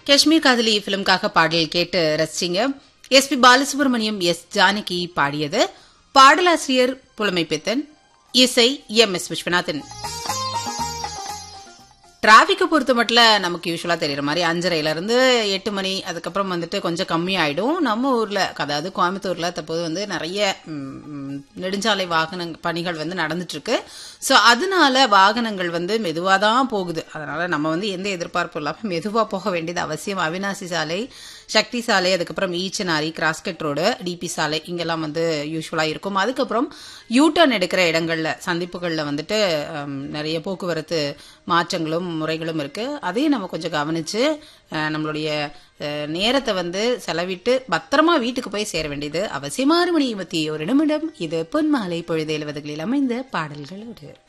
காஷ்மீர் காதலி பிலிம்காக பாடல் கேட்டு ரசிச்சிங்க S P Balasubrahmanyam S Janaki பாடியது பாடலாசிரியர் புலமைப்பித்தன் இசை எம் எஸ் விஸ்வநாதன் டிராஃபிக்கை பொறுத்த மட்டும் நமக்கு யூஸ்வலாக தெரியுற மாதிரி அஞ்சரைல இருந்து எட்டு மணி அதுக்கப்புறம் வந்துட்டு கொஞ்சம் கம்மி ஆயிடும் நம்ம ஊர்ல அதாவது கோயம்புத்தூர்ல தற்போது வந்து நிறைய ம், ம், நெடுஞ்சாலை வாகன பணிகள் வந்து நடந்துட்டு இருக்கு ஸோ அதனால வாகனங்கள் வந்து மெதுவாக தான் போகுது அதனால நம்ம வந்து எந்த எதிர்பார்ப்பும் இல்லாமல் மெதுவாக போக வேண்டியது அவசியம் அவினாசி சாலை சக்தி சாலை அதுக்கப்புறம் ஈச்சனாரி கிராஸ்கட் ரோடு டிபி சாலை இங்கெல்லாம் வந்து யூஸ்வலாக இருக்கும் அதுக்கப்புறம் யூட்டர்ன் எடுக்கிற இடங்கள்ல சந்திப்புகளில் வந்துட்டு ஹம், நிறைய போக்குவரத்து மாற்றங்களும் முறைகளும் இருக்கு அதையும் நம்ம கொஞ்சம் கவனிச்சு அஹ், நம்மளுடைய அஹ், நேரத்தை வந்து செலவிட்டு பத்திரமா வீட்டுக்கு போய் சேர வேண்டியது அவசியம் ஆறு மணி இருபத்தி ஒரு நிமிடம் இது பொன்மாலை பொழுது எழுவதுகளில் அமைந்த பாடல்களோடு